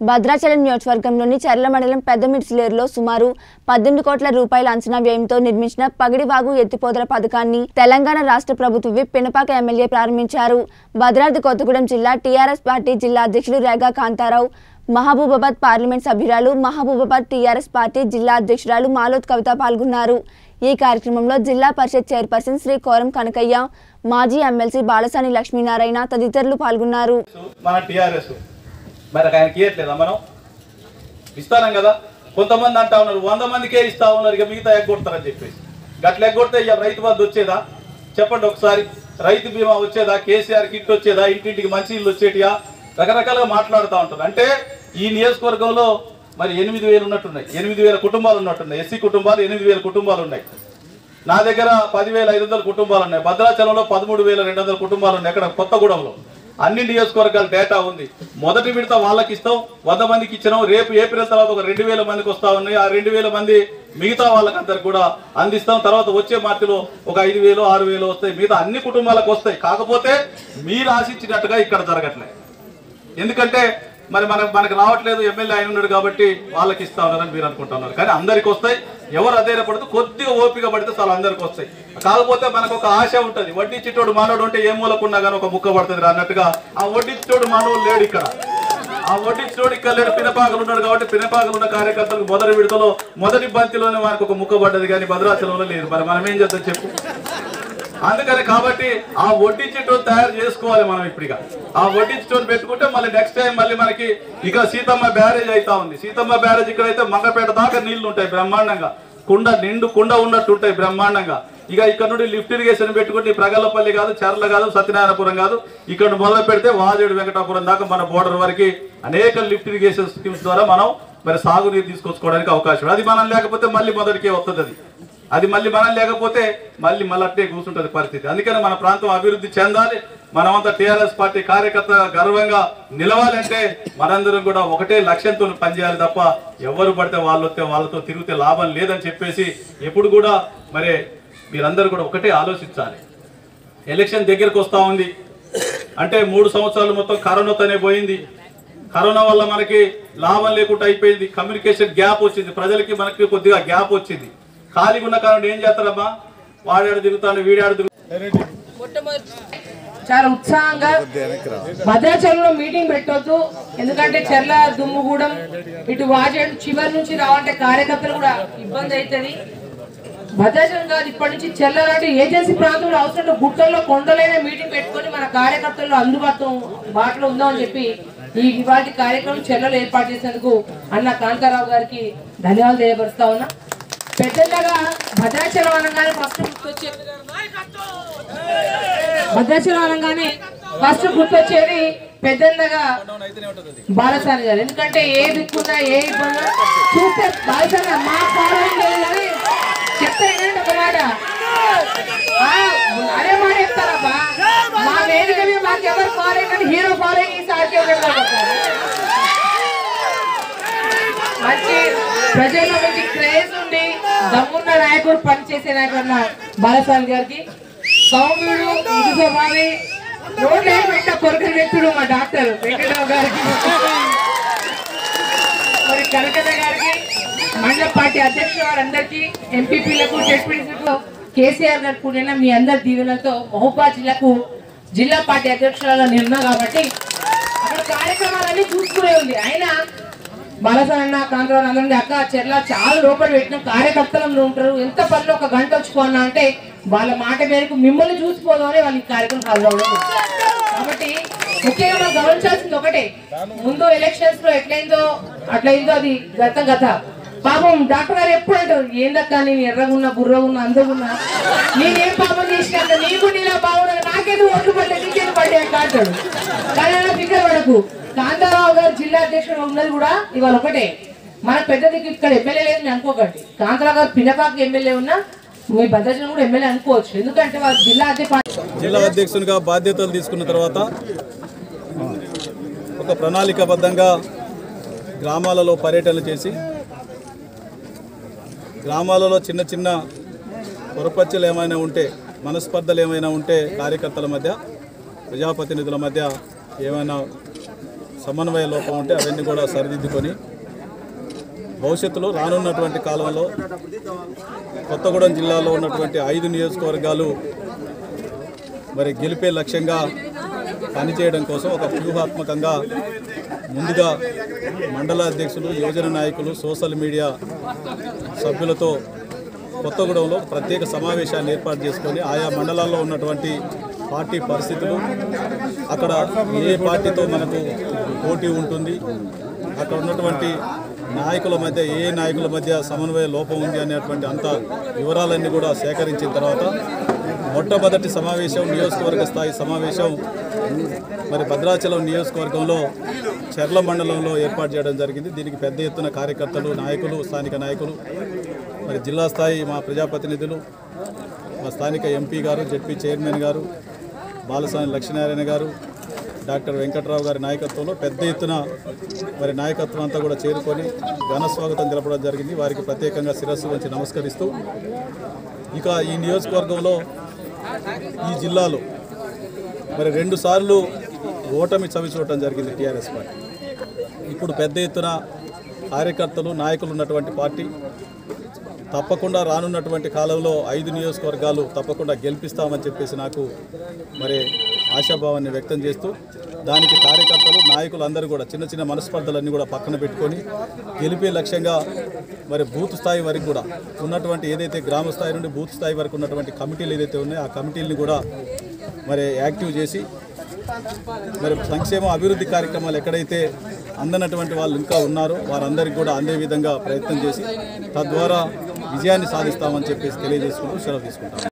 భద్రాచలం నియోజకవర్గంలోని చర్ల మండలం పెద్దమిడిసిలేరులో సుమారు పద్దెనిమిది కోట్ల రూపాయల అంచనా వ్యయంతో నిర్మించిన పగిడివాగు ఎత్తిపోతల పథకాన్ని తెలంగాణ రాష్ట్ర ప్రభుత్వ విప్ పినపాక ఎమ్మెల్యే ప్రారంభించారు భద్రాద్రి కొత్తగూడెం జిల్లా టీఆర్ఎస్ పార్టీ జిల్లా అధ్యక్షులు రేగా కాంతారావు మహబూబాబాద్ పార్లమెంట్ సభ్యురాలు మహబూబాబాద్ టీఆర్ఎస్ పార్టీ జిల్లా అధ్యక్షురాలు మాలోత్ కవిత పాల్గొన్నారు ఈ కార్యక్రమంలో జిల్లా పరిషత్ చైర్పర్సన్ శ్రీ కోరం కనకయ్య మాజీ ఎమ్మెల్సీ బాలసాని లక్ష్మీనారాయణ తదితరులు పాల్గొన్నారు మన టీఆర్ఎస్ మరి ఆయనకి ఇవ్వట్లేదా మనం ఇస్తానం కదా కొంతమంది అంటా ఉన్నారు వంద మందికే ఇస్తా ఉన్నారు ఇక మిగతా ఎగ్గొడతారని చెప్పేసి గట్ల ఎగ్గొడితే ఇక రైతు బంధు వచ్చేదా చెప్పండి ఒకసారి రైతు బీమా వచ్చేదా కేసీఆర్ కిట్ వచ్చేదా ఇంటింటికి మంచి ఇల్లు వచ్చేటియా రకరకాలుగా మాట్లాడుతూ ఉంటారు అంటే ఈ నియోజకవర్గంలో మరి ఎనిమిది వేలు ఉన్నట్టున్నాయి ఎనిమిది వేల కుటుంబాలు ఉన్నట్టున్నాయి ఎస్సీ కుటుంబాలు ఎనిమిది వేల కుటుంబాలు ఉన్నాయి నా దగ్గర పదివేల ఐదు వందల కుటుంబాలు ఉన్నాయి భద్రాచలంలో పదమూడు వేల రెండు వందల కుటుంబాలు ఉన్నాయి అక్కడ కొత్తగూడెంలో అన్ని నియోజకవర్గాల డేటా ఉంది మొదటి విడత వాళ్ళకి ఇస్తాం వంద మందికి ఇచ్చినాం రేపు ఏప్రిల్ తర్వాత ఒక రెండు వేల మందికి వస్తా ఉన్నాయి ఆ రెండు వేల మంది మిగతా వాళ్ళకందరికి కూడా అందిస్తాం తర్వాత వచ్చే మార్చిలో ఒక ఐదు వేలు ఆరు వేలు వస్తాయి మిగతా అన్ని కుటుంబాలకు వస్తాయి కాకపోతే మీరు ఆశించినట్టుగా ఇక్కడ జరగట్లేదు ఎందుకంటే మరి మనకు మనకు రావట్లేదు ఎమ్మెల్యే ఆయన ఉన్నాడు కాబట్టి వాళ్ళకి ఇస్తా ఉన్నారని మీరు అనుకుంటున్నారు కానీ అందరికి వస్తాయి ఎవరు అధైర్యపడితే కొద్దిగా ఓపిక పడితే చాలా అందరికి వస్తాయి కాకపోతే మనకు ఒక ఆశ ఉంటుంది వడ్డించేటోడు మానవుడు ఉంటే ఏ మూలకున్నా కానీ ఒక ముక్క పడుతుంది అన్నట్టుగా ఆ వడ్డించేటోడు మానవుడు లేడు ఇక్కడ ఆ వడ్డించేటోడు ఇక్కడ లేడు పినపాకలు ఉన్నాడు కాబట్టి పినపాకలు ఉన్న కార్యకర్తలకు మొదటి విడతలో మొదటి బంతిలోనే మనకు ఒక ముక్క పడ్డది కానీ భద్రాచలంలో లేదు మరి మనం ఏం చేద్దాం చెప్పు అందుకని కాబట్టి ఆ వడ్డించేటోని తయారు చేసుకోవాలి మనం ఇప్పుడుగా ఆ వడ్డించేటోని పెట్టుకుంటే మళ్ళీ నెక్స్ట్ టైం మళ్ళీ మనకి ఇక సీతమ్మ బ్యారేజ్ అవుతా ఉంది సీతమ్మ బ్యారేజ్ ఇక్కడైతే మంగపేట దాకా నీళ్లు ఉంటాయి బ్రహ్మాండంగా కుండ నిండు కుండ ఉన్నట్టు ఉంటాయి బ్రహ్మాండంగా ఇక ఇక్కడ నుండి లిఫ్ట్ ఇరిగేషన్ పెట్టుకుంటే ప్రగల్లపల్లి కాదు చర్ల కాదు సత్యనారాయణపురం కాదు ఇక్కడ మొదలు పెడితే వాజేడు వెంకటాపురం దాకా మన బోర్డర్ వరకు అనేక లిఫ్ట్ ఇరిగేషన్ స్కీమ్స్ ద్వారా మనం మరి సాగునీరు తీసుకొచ్చుకోవడానికి అవకాశం ఉంది. అది మనం లేకపోతే మళ్ళీ మొదటికే వస్తుంది అది అది మళ్ళీ మనం లేకపోతే మళ్ళీ మళ్ళీ అట్టే కూర్చుంటది పరిస్థితి అందుకని మన ప్రాంతం అభివృద్ధి చెందాలి మనమంతా టీఆర్ఎస్ పార్టీ కార్యకర్త గర్వంగా నిలవాలంటే మనందరం కూడా ఒకటే లక్ష్యంతో పనిచేయాలి తప్ప ఎవరు పడితే వాళ్ళు వస్తే వాళ్ళతో తిరిగితే లాభం లేదని చెప్పేసి ఎప్పుడు కూడా మరి మీరందరూ కూడా ఒకటే ఆలోచించాలి ఎలక్షన్ దగ్గరకు వస్తూ ఉంది అంటే మూడు సంవత్సరాలు మొత్తం కరోనాతోనే పోయింది కరోనా వల్ల మనకి లాభం లేకుండా అయిపోయింది కమ్యూనికేషన్ గ్యాప్ వచ్చింది ప్రజలకి మనకి కొద్దిగా గ్యాప్ వచ్చింది ఖాళీగా ఉన్న కారణం ఏం చేస్తారమ్మా వాడాడు తిరుగుతాడు వీడాడు తిరుగుతాడు చాలా ఉత్సాహంగా భద్రాచలంలో మీటింగ్ పెట్టొద్దు ఎందుకంటే చెర్ల దుమ్ముగూడెం ఇటు వాజేడు చివరి నుంచి రావాలంటే కార్యకర్తలు కూడా ఇబ్బంది అవుతుంది భద్రాచలం కాదు ఇప్పటి నుంచి చెర్ల లాంటి ఏజెన్సీ ప్రాంతంలో అవసరం గుట్టల్లో కొండలైన మీటింగ్ పెట్టుకొని మన కార్యకర్తలు అందుబాటులో బాటలో ఉందామని చెప్పి ఈ ఇవాటి కార్యక్రమం చెర్లలో ఏర్పాటు చేసేందుకు అన్న కాంతారావు గారికి ధన్యవాదాలు తెలియపరుస్తా ఉన్నా పెద్దగా భద్రాచలం అనగానే ఫస్ట్ గుర్తొచ్చే భద్రాచలం అనగానే ఫస్ట్ గుర్తొచ్చేది పెద్దన్నగా బాలసాని గారు ఎందుకంటే ఏ దిక్కున్నా ఏ ఇబ్బంది చూస్తే బాలసాని మా ఫాలోయింగ్ లేదు కానీ చెప్తే వినండి ఒక మాట ఆ, అదే మాట చెప్తారబ్బా మా వేదిక మీద మాకు ఎవరు ఫాలోయింగ్ కానీ హీరో ఫాలోయింగ్ ఈ సారికి మంచి ప్రజల్లో మంచి క్రేజ్ ఉండి దమ్మున్న నాయకుడు పనిచేసే నాయకుడు అన్న బాలసాని గారికి సౌమ్యుడు ఇది స్వభావి రోడ్లు ఏం పెట్ట కొరకని వ్యక్తుడు మా డాక్టర్ వెంకటరావు గారికి మరి కనకన్న గారికి మండల పార్టీ అధ్యక్షుల వారందరికీ ఎంపీపీలకు జడ్పీలకు కేసీఆర్ గారు కూడా మీ అందరి దీవెనలతో మహబూబాద్ జిల్లాకు జిల్లా పార్టీ అధ్యక్షురాలుగా నిన్నా కాబట్టి అక్కడ కార్యక్రమాలన్నీ చూసుకునే ఉంది అయినా బాలసన్న కాంతరావు అందరం అక్క చెర్ల చాలా లోపల పెట్టిన కార్యకర్తలు ఉంటారు ఎంత పనిలో ఒక గంట వచ్చుకోన్నా అంటే వాళ్ళ మాట మేరకు మిమ్మల్ని చూసిపోదామని వాళ్ళు ఈ కార్యక్రమం పాల్గొనడం కాబట్టి ముఖ్యంగా మనం గమనించాల్సింది ఒకటే ముందు ఎలక్షన్స్ లో ఎట్లయిందో అట్లయిందో అది గత గత పాపం డాక్టర్ గారు ఎప్పుడు అంటారు ఏందక్క నేను ఎర్రగున్నా బుర్రగున్నా అందగున్నా నేనేం పాపం చేసినా నీకు నీలా బాగున్నా నాకేదో ఓట్లు పడ్డా నీకేదో పడ్డా అంట అంటాడు కానీ అలా ఫికర్ పడకు కాంతారావు గారు జిల్లా అధ్యక్షుడు ఉన్నది కూడా ఇవాళ ఒకటే మన పెద్ద దిక్కు ఇక్కడ ఎమ్మెల్యే లేదు నేను అనుకోకండి కాంతారావు గారు పినపాక ఎమ్మెల్యే ఉన్నా మీ భద్రాచలం కూడా ఎమ్మెల్యే అనుకోవచ్చు ఎందుకంటే వాళ్ళ జిల్లా అధ్యక్షుడు జిల్లా అధ్యక్షునిగా బాధ్యతలు తీసుకున్న తర్వాత ఒక ప్రణాళికాబద్ధంగా గ్రామాలలో పర్యటనలు చేసి గ్రామాలలో చిన్న చిన్న పొరపచ్చలు ఏమైనా ఉంటే మనస్పర్ధలు ఏమైనా ఉంటే కార్యకర్తల మధ్య ప్రజాప్రతినిధుల మధ్య ఏమైనా సమన్వయ లోపం ఉంటే అవన్నీ కూడా సరిదిద్దుకొని భవిష్యత్తులో రానున్నటువంటి కాలంలో కొత్తగూడెం జిల్లాలో ఉన్నటువంటి ఐదు నియోజకవర్గాలు మరి గెలిపే లక్ష్యంగా పనిచేయడం కోసం ఒక వ్యూహాత్మకంగా ముందుగా మండల అధ్యక్షులు యువజన నాయకులు సోషల్ మీడియా సభ్యులతో కొత్తగూడెంలో ప్రత్యేక సమావేశాన్ని ఏర్పాటు చేసుకొని ఆయా మండలాల్లో ఉన్నటువంటి పార్టీ పరిస్థితులు అక్కడ ఏ పార్టీతో మనకు పోటీ ఉంటుంది అక్కడ ఉన్నటువంటి నాయకుల మధ్య ఏ నాయకుల మధ్య సమన్వయ లోపం ఉంది అనేటువంటి అంత వివరాలన్నీ కూడా సేకరించిన తర్వాత మొట్టమొదటి సమావేశం నియోజకవర్గ స్థాయి సమావేశం మరి భద్రాచలం నియోజకవర్గంలో చెర్ల మండలంలో ఏర్పాటు చేయడం జరిగింది దీనికి పెద్ద ఎత్తున కార్యకర్తలు నాయకులు స్థానిక నాయకులు మరి జిల్లా స్థాయి మా ప్రజాప్రతినిధులు మా స్థానిక ఎంపీ గారు జడ్పీ చైర్మన్ గారు బాలసాని లక్ష్మీనారాయణ గారు డాక్టర్ వెంకట్రావు గారి నాయకత్వంలో పెద్ద ఎత్తున మరి నాయకత్వం అంతా కూడా చేరుకొని ఘన స్వాగతం తెలపడం జరిగింది వారికి ప్రత్యేకంగా శిరస్సు వంచి నమస్కరిస్తూ ఇక ఈ నియోజకవర్గంలో ఈ జిల్లాలో మరి రెండు సార్లు ఓటమి చవి చూడటం జరిగింది టీఆర్ఎస్ పార్టీ ఇప్పుడు పెద్ద ఎత్తున కార్యకర్తలు నాయకులు ఉన్నటువంటి పార్టీ తప్పకుండా రానున్నటువంటి కాలంలో ఐదు నియోజకవర్గాలు తప్పకుండా గెలిపిస్తామని చెప్పేసి నాకు మరి ఆశాభావాన్ని వ్యక్తం చేస్తూ దానికి కార్యకర్తలు నాయకులు అందరూ కూడా చిన్న చిన్న మనస్పర్ధలన్నీ కూడా పక్కన పెట్టుకొని గెలిపే లక్ష్యంగా మరి బూత్ స్థాయి వరకు కూడా ఉన్నటువంటి ఏదైతే గ్రామ స్థాయి నుండి బూత్ స్థాయి వరకు ఉన్నటువంటి కమిటీలు ఏదైతే ఉన్నాయో ఆ కమిటీలని కూడా మరి యాక్టివ్ చేసి మరి సంక్షేమ అభివృద్ధి కార్యక్రమాలు ఎక్కడైతే అందనటువంటి వాళ్ళు ఇంకా ఉన్నారో వారందరికీ కూడా అందే విధంగా ప్రయత్నం చేసి తద్వారా విజయాన్ని సాధిస్తామని చెప్పేసి తెలియజేసుకుంటూ సెలవు తీసుకుంటాం